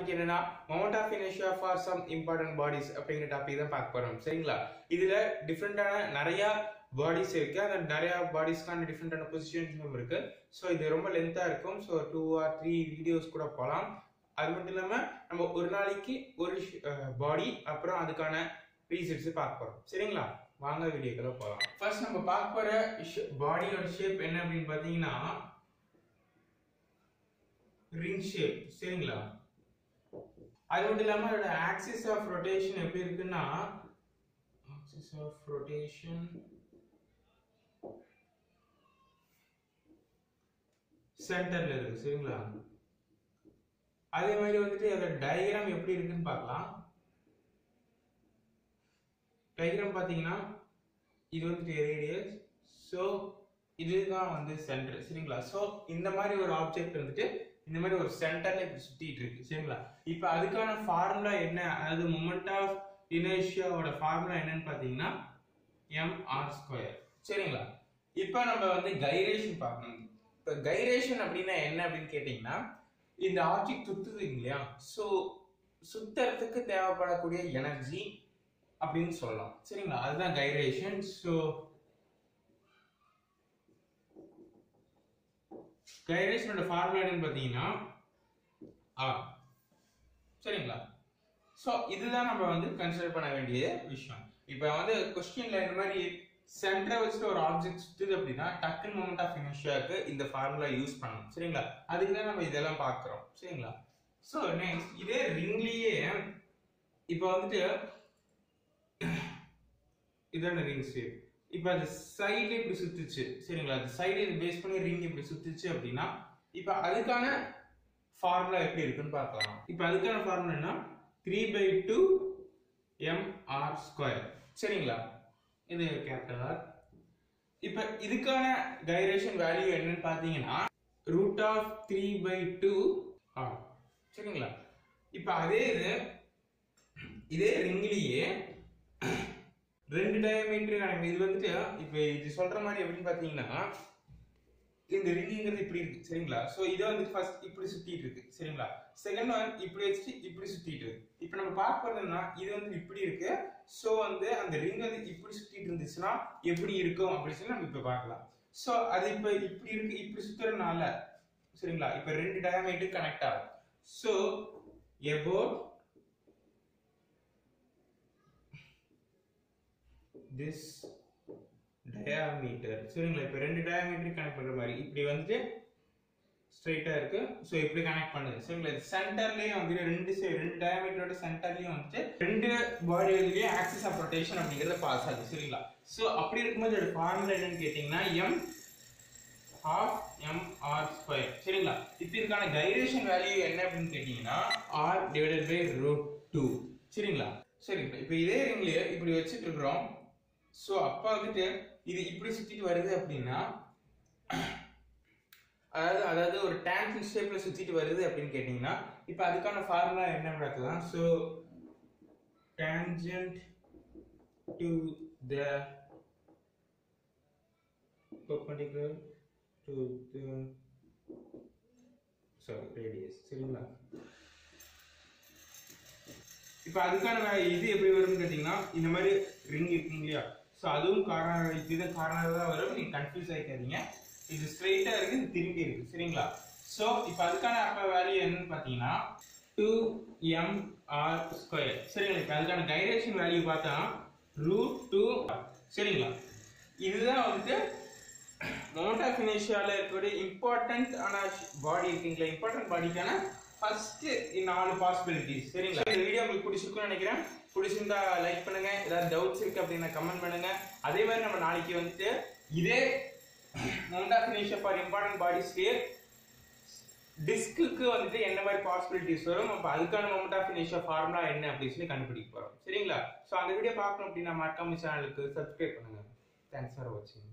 topic என்னன்னா moment of இனேஷியா for some important bodies அப்படிங்கிற டாபிக் தான் பார்க்க போறோம் சரிங்களா இதுல டிஃப்ரெண்டான நிறைய பாடிஸ் இருக்கு அந்த நிறைய பாடிஸ்க்கான டிஃப்ரெண்டான பொசிஷன்ஸும் இருக்கு ஸோ இது ரொம்ப லென்த்தா இருக்கும் so two or three videos கூட போகலாம் அது மட்டும் இல்லாம நம்ம ஒரு நாளைக்கு ஒரு பாடி அப்புறம் அதுக்கான ரீசன்ஸ் பார்க்க போறோம் சரிங்களா வாங்க வீடியோக்குள்ள போகலாம் ஃபர்ஸ்ட் நம்ம பார்க்க போற பாடியோட ஷேப் என்ன அப்படின்னு பார்த்தீங்கன்னா ரிங் ஷேப் சரிங்களா அது மட்டும் இல்லாம அதோட ஆக்சிஸ் ஆஃப் ரொட்டேஷன் எப்படி இருக்குன்னா ஆக்சிஸ் ஆஃப் ரொட்டேஷன் சென்டர்ல இருக்கு சரிங்களா அதே மாதிரி வந்துட்டு அதோட டயக்ராம் எப்படி இருக்குன்னு பார்க்கலாம் டயக்ராம் பார்த்தீங்கன்னா இது வந்துட்டு ரேடியஸ் ஸோ இதுதான் வந்து சென்டர் சரிங்களா ஸோ இந்த மாதிரி ஒரு ஆப்ஜெக்ட் வந்துட்டு இந்த மாதிரி ஒரு சென்டர்ல இப்படி சுத்திட்டு இருக்கு சரிங்களா இப்போ அதுக்கான ஃபார்முலா என்ன அதாவது மொமெண்ட் ஆஃப் இனர்ஷியாவோட ஃபார்முலா என்னன்னு பார்த்தீங்கன்னா எம் ஆர் ஸ்கொயர் சரிங்களா இப்போ நம்ம வந்து கைரேஷன் பார்க்கணும் இப்போ கைரேஷன் அப்படின்னா என்ன அப்படின்னு கேட்டிங்கன்னா இந்த ஆப்ஜெக்ட் சுத்துது இல்லையா ஸோ சுத்துறதுக்கு தேவைப்படக்கூடிய எனர்ஜி அப்படின்னு சொல்லலாம் சரிங்களா அதுதான் கைரேஷன் ஸோ கைரேஷனோட ஃபார்முலா என்னன்னு பார்த்தீங்கன்னா ஆர் சரிங்களா ஸோ இதுதான் நம்ம வந்து கன்சிடர் பண்ண வேண்டிய விஷயம் இப்போ வந்து கொஸ்டின்ல இந்த மாதிரி சென்டரை வச்சுட்டு ஒரு ஆப்ஜெக்ட் சுத்துது அப்படின்னா டக்குன் மூமெண்ட் ஆஃப் இனிஷியாவுக்கு இந்த ஃபார்முலா யூஸ் பண்ணணும் சரிங்களா அதுக்கு தான் நம்ம இதெல்லாம் பார்க்குறோம் சரிங்களா ஸோ நெக்ஸ்ட் இதே ரிங்லேயே இப்போ வந்துட்டு இதான ரிங் ஷேப் இப்போ அது சைடுல இப்படி சுத்துச்சு சரிங்களா அது சைடு பேஸ் பண்ணி ரிங் இப்படி சுத்துச்சு அப்படின்னா இப்போ அதுக்கான ஃபார்முலா எப்படி இருக்குன்னு பார்க்கலாம் இப்போ அதுக்கான ஃபார்முலா என்ன three by two M R square சரிங்களா இது கேபிட்டல் ஆர் இப்போ இதுக்கான கைரேஷன் வேல்யூ என்னன்னு பார்த்தீங்கன்னா root of three by two R சரிங்களா இப்போ அதே இது இதே ரிங்லேயே ரெண்டு டயமீட்டர் இது வந்துட்டு இப்போ இது சொல்ற மாதிரி எப்படின்னு பார்த்தீங்கன்னா இந்த ரிங்குங்கிறது இப்படி இருக்கு சரிங்களா ஸோ இதை வந்துட்டு ஃபர்ஸ்ட் இப்படி சுத்திட்டு இருக்கு சரிங்களா செகண்ட் ஒன் இப்படி வச்சுட்டு இப்படி சுத்திட்டு இருக்கு இப்போ நம்ம பார்க்க போறதுன்னா இது வந்து இப்படி இருக்கு ஸோ வந்து அந்த ரிங் வந்து இப்படி சுத்திட்டு இருந்துச்சுன்னா எப்படி இருக்கும் அப்படின்னு சொல்லி நம்ம இப்போ பார்க்கலாம் ஸோ அது இப்போ இப்படி இருக்கு இப்படி சுத்துறதுனால சரிங்களா இப்போ ரெண்டு டயமீட்டர் கனெக்ட் ஆகும் ஸோ எபோட் திஸ் டயாமீட்டர் சரிங்களா இப்போ ரெண்டு டயாமீட்டர் கனெக்ட் பண்ற மாதிரி இப்படி வந்துட்டு ஸ்ட்ரைட்டா இருக்கு ஸோ இப்படி கனெக்ட் பண்ணுது சரிங்களா இது சென்டர்லயும் வந்துட்டு ரெண்டு சை- ரெண்டு டயாமீட்டரோட சென்டர்லயும் வந்துட்டு ரெண்டு பாடி இதுலயும் ஆக்சிஸ் ஆஃப் ரொட்டேஷன் அப்படிங்கறத பாஸ் ஆகுது சரிங்களா ஸோ அப்படி இருக்கும்போது இதோட ஃபார்முலா என்னன்னு கேட்டீங்கன்னா M half M R square சரிங்களா இப்போ இதுக்கான கைரேஷன் வேல்யூ என்ன அப்படின்னு கேட்டீங்கன்னா R divided by root two சரிங்களா சரி இப்போ இதே ரிங்லயே இப்படி வச்சுட்டு இருக்கிறோம் ஸோ அப்போ வந்துட்டு இது இப்படி சுத்திட்டு வருது அப்படின்னா அதாவது அதாவது ஒரு டேன்ஜென்ட் ஷேப்ல சுத்திட்டு வருது அப்படின்னு கேட்டிங்கன்னா இப்போ அதுக்கான ஃபார்முலா என்ன பார்க்கலாம் so tangent to the perpendicular to the sorry radius சரிங்களா இப்போ அதுக்கான வே- இது எப்படி வரும்னு கேட்டிங்கன்னா இந்த மாதிரி ரிங் இருக்குங்க இல்லையா ஸோ அதுவும் காரணம் இதுதான் காரணம் தான் வரும் நீங்கள் கன்ஃபியூஸ் ஆகிக்காதீங்க இது ஸ்ட்ரைட்டாக இருக்கு இது திரும்பி இருக்கு சரிங்களா ஸோ இப்போ அதுக்கான அப்போ வேல்யூ என்னன்னு பார்த்தீங்கன்னா டூ எம் ஆர் ஸ்கொயர் சரிங்களா இப்போ அதுக்கான கைரேஷன் வேல்யூ பார்த்தா ரூட் டூ சரிங்களா இதுதான் வந்துட்டு மவுண்ட் ஆஃப் இனேஷியாவில் இருக்கக்கூடிய இம்பார்ட்டன்ட் ஆன பாடி இருக்குங்களா இம்பார்ட்டன்ட் பாடிக்கான ஃபர்ஸ்ட் நாலு பாசிபிலிட்டிஸ் சரிங்களா இந்த வீடியோ உங்களுக்கு பிடிச்சிருக்கும்னு நினைக்கிறேன் பிடிச்சிருந்தா லைக் பண்ணுங்க ஏதாவது டவுட்ஸ் இருக்கு அப்படின்னா கமெண்ட் பண்ணுங்க அதே மாதிரி நம்ம நாளைக்கு வந்துட்டு இதே மவுண்ட் ஆஃப் இனேஷியா ஃபார் இம்பார்ட்டன்ட் பாடிஸ்லேயே டிஸ்க்கு வந்துட்டு என்ன மாதிரி பாசிபிலிட்டிஸ் வரும் அப்போ அதுக்கான மொமெண்ட் ஆஃப் இனேஷியா ஃபார்முலா என்ன அப்படின்னு சொல்லி கண்டுபிடிக்க போறோம் சரிங்களா ஸோ அந்த வீடியோ பார்க்கணும் அப்படின்னா மறக்காம சேனலுக்கு சப்ஸ்கிரைப் பண்ணுங்க தேங்க்ஸ் ஃபார் வாட்சிங்